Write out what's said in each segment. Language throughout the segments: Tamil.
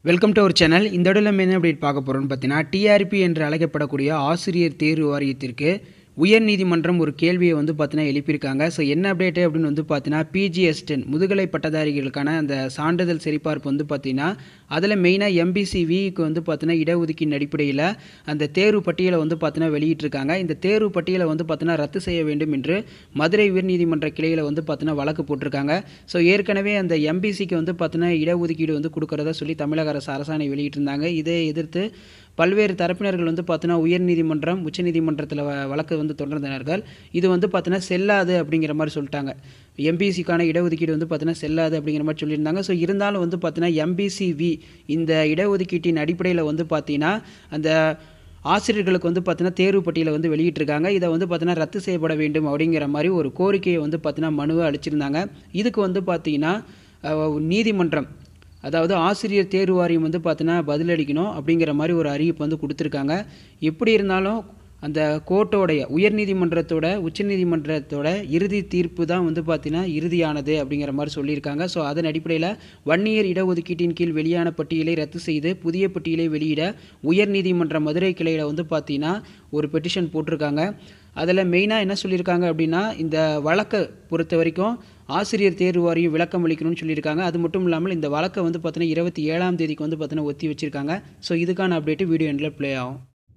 வெல்கம் டு அவர் சேனல் இந்த இடத்துல நம்ம என்ன அப்டேட் பார்க்க போகிறோம்னு பார்த்தீங்கன்னா டிஆர்பி என்று அழைக்கப்படக்கூடிய ஆசிரியர் தேர்வு வாரியத்திற்கு உயர்நீதிமன்றம் ஒரு கேள்வியை வந்து பார்த்தீங்கன்னா எழுப்பியிருக்காங்க ஸோ என்ன அப்டேட்டு அப்படின்னு வந்து பார்த்தீங்கன்னா பிஜிஎஸ்டென் முதுகலை பட்டதாரிகளுக்கான அந்த சான்றிதழ் சரிபார்ப்பு வந்து பார்த்தீங்கன்னா அதில் மெயினாக எம்பிசிவிக்கு வந்து பார்த்தீங்கன்னா இடஒதுக்கீடு அடிப்படையில் அந்த தேர்வு பட்டியலை வந்து பார்த்தீங்கன்னா வெளியிட்டிருக்காங்க இந்த தேர்வு பட்டியலை வந்து பார்த்தீங்கன்னா ரத்து செய்ய வேண்டும் என்று மதுரை உயர்நீதிமன்ற கிளையில் வந்து பார்த்தீங்கன்னா வழக்கு போட்டிருக்காங்க ஸோ ஏற்கனவே அந்த எம்பிசிக்கு வந்து பார்த்தீங்கன்னா இடஒதுக்கீடு வந்து கொடுக்கறதா சொல்லி தமிழக அரசு அரசாணை வெளியிட்டிருந்தாங்க இதை எதிர்த்து பல்வேறு தரப்பினர்கள் வந்து பார்த்தீங்கன்னா உயர்நீதிமன்றம் உச்சநீதிமன்றத்தில் வ- வழக்கு வந்து தொடர்ந்தனர்கள் இது வந்து பார்த்தீங்கன்னா செல்லாது அப்படிங்கிற மாதிரி சொல்லிட்டாங்க எம்பிசிக்கான இடஒதுக்கீடு வந்து பார்த்தீங்கன்னா செல்லாது அப்படிங்கிற மாதிரி சொல்லியிருந்தாங்க ஸோ இருந்தாலும் வந்து பார்த்தீங்கன்னா எம்பிசிவி இந்த இடஒதுக்கீட்டின் அடிப்படையில் வந்து பார்த்தீங்கன்னா அந்த ஆசிரியர்களுக்கு வந்து பார்த்தீங்கன்னா தேர்வு பட்டியலை வந்து வெளியிட்டிருக்காங்க இதை வந்து பார்த்தீங்கன்னா ரத்து செய்யப்பட வேண்டும் அப்படிங்கிற மாதிரி ஒரு கோரிக்கையை வந்து பார்த்தீங்கன்னா மனுவை அளிச்சிருந்தாங்க இதுக்கு வந்து பார்த்தீங்கன்னா அஹ், நீதிமன்றம் அதாவது ஆசிரியர் தேர்வு வாரியம் வந்து பார்த்தீங்கன்னா பதிலளிக்கணும் அப்படிங்கிற மாதிரி ஒரு அறிவிப்பு வந்து கொடுத்துருக்காங்க எப்படி இருந்தாலும் அந்த கோர்ட்டோடைய உயர்நீதிமன்றத்தோட உச்சநீதிமன்றத்தோட இறுதி தீர்ப்பு தான் வந்து பார்த்தீங்கன்னா இறுதியானது அப்படிங்கிற மாதிரி சொல்லியிருக்காங்க ஸோ அதன் அடிப்படையில் வன்னியர் இடஒதுக்கீட்டின் கீழ் வெளியான பட்டியலை ரத்து செய்து புதிய பட்டியலை வெளியிட உயர்நீதிமன்ற மதுரை கிளையில் வந்து பார்த்தீங்கன்னா ஒரு பெட்டிஷன் போட்டிருக்காங்க அதில் மெயினாக என்ன சொல்லியிருக்காங்க அப்படின்னா இந்த வழக்கை பொறுத்த வரைக்கும் ஆசிரியர் தேர்வு வாரியம் விளக்கம் அளிக்கணும்னு சொல்லியிருக்காங்க அது மட்டும் இல்லாமல் இந்த வழக்கை வந்து பார்த்தீங்கன்னா இருபத்தி ஏழாம் தேதிக்கு வந்து பார்த்தீங்கன்னா ஒத்தி வச்சிருக்காங்க ஸோ இதுக்கான அப்டேட்டு வீடியோ எண்டில் ப்ளே ஆகும்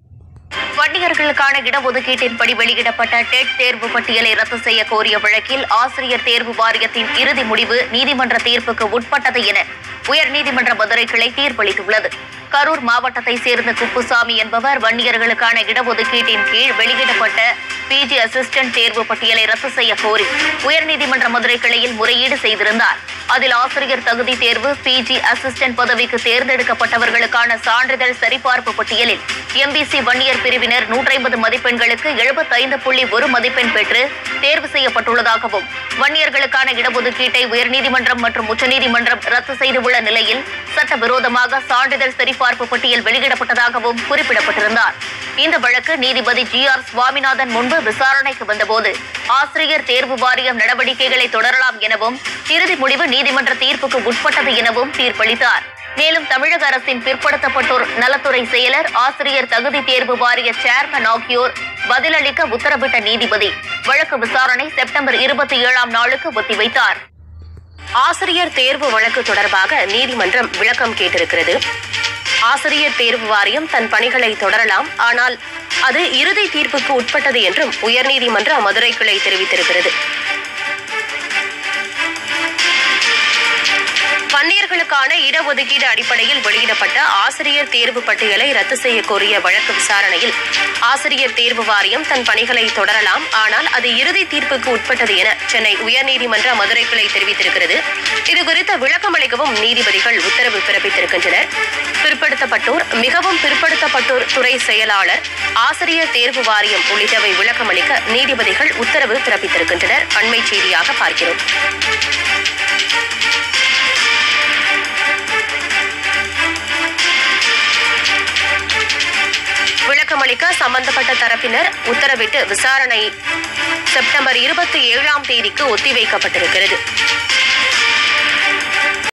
வன்னியர்களுக்கான இடஒதுக்கீட்டின்படி வெளியிடப்பட்ட டெட் தேர்வு பட்டியலை ரத்து செய்ய கோரிய வழக்கில் ஆசிரியர் தேர்வு வாரியத்தின் இறுதி முடிவு நீதிமன்ற தீர்ப்புக்கு உட்பட்டது என உயர்நீதிமன்ற மதுரை கிளை தீர்ப்பளித்துள்ளது கரூர் மாவட்டத்தை சேர்ந்த குப்புசாமி என்பவர் வன்னியர்களுக்கான இடஒதுக்கீட்டின் கீழ் வெளியிடப்பட்ட பிஜி அசிஸ்டன்ட் தேர்வு பட்டியலை ரத்து செய்ய கோரி உயர்நீதிமன்ற மதுரை கிளையில் முறையீடு செய்திருந்தார் அதில் ஆசிரியர் தகுதி தேர்வு பிஜி அசிஸ்டன்ட் பதவிக்கு தேர்ந்தெடுக்கப்பட்டவர்களுக்கான சான்றிதழ் சரிபார்ப்பு பட்டியலில் எம்பிசி வன்னியர் பிரிவினர் 150 மதிப்பெண்களுக்கு 75 புள்ளி ஒரு மதிப்பெண் பெற்று தேர்வு செய்யப்பட்டுள்ளதாகவும் வன்னியர்களுக்கான இடஒதுக்கீட்டை உயர்நீதிமன்றம் மற்றும் உச்சநீதிமன்றம் ரத்து செய்துள்ள நிலையில் சட்டவிரோதமாக சான்றிதழ் சரிபார்ப்பு பட்டியல் வெளியிடப்பட்டதாகவும் குறிப்பிடப்பட்டிருந்தார் இந்த வழக்கு நீதிபதி ஜி ஆர் சுவாமிநாதன் முன்பு விசாரணைக்கு வந்தபோது ஆசிரியர் தேர்வு வாரியம் நடவடிக்கைகளை தொடரலாம் எனவும் இறுதி முடிவு நீதிமன்ற தீர்ப்புக்கு உட்பட்டது எனவும் தீர்ப்பளித்தார் மேலும் தமிழக அரசின் பிற்படுத்தப்பட்டோர் நலத்துறை செயலர் ஆசிரியர் தகுதி தேர்வு வாரிய சேர்மன் ஆகியோர் பதிலளிக்க உத்தரவிட்ட நீதிபதி வழக்கு விசாரணை செப்டம்பர் இருபத்தி ஏழாம் நாளுக்கு ஒத்திவைத்தார் ஆசிரியர் தேர்வு வழக்கு தொடர்பாக நீதிமன்றம் விளக்கம் கேட்டிருக்கிறது ஆசிரியர் தேர்வு வாரியம் தன் பணிகளை தொடரலாம் ஆனால் அது இறுதி தீர்ப்புக்கு உட்பட்டது என்றும் உயர்நீதிமன்ற மதுரை கிளை தெரிவித்திருக்கிறது வன்னியர்களுக்கான இடஒதுக்கீடு அடிப்படையில் வெளியிடப்பட்ட ஆசிரியர் தேர்வு பட்டியலை ரத்து செய்ய கோரிய வழக்கு விசாரணையில் ஆசிரியர் தேர்வு வாரியம் தன் பணிகளை தொடரலாம் ஆனால் அது இறுதி தீர்ப்புக்கு உட்பட்டது என சென்னை உயர்நீதிமன்ற மதுரை கிளை தெரிவித்திருக்கிறது இதுகுறித்த விளக்கம் அளிக்கவும் நீதிபதிகள் உத்தரவு பிறப்பித்திருக்கின்றனர் பிற்படுத்தப்பட்டோர் மிகவும் பிற்படுத்தப்பட்டோர் துறை செயலாளர் ஆசிரியர் தேர்வு வாரியம் உள்ளிட்டவை விளக்கம் அளிக்க நீதிபதிகள் உத்தரவு பிறப்பித்திருக்கின்றனர் அண்மை செய்தியாக பார்க்கிறோம் விளக்கமளிக்க சம்பந்தப்பட்ட தரப்பினர் உத்தரவிட்டு விசாரணை செப்டம்பர் இருபத்தி ஏழாம் தேதிக்கு ஒத்திவைக்கப்பட்டிருக்கிறது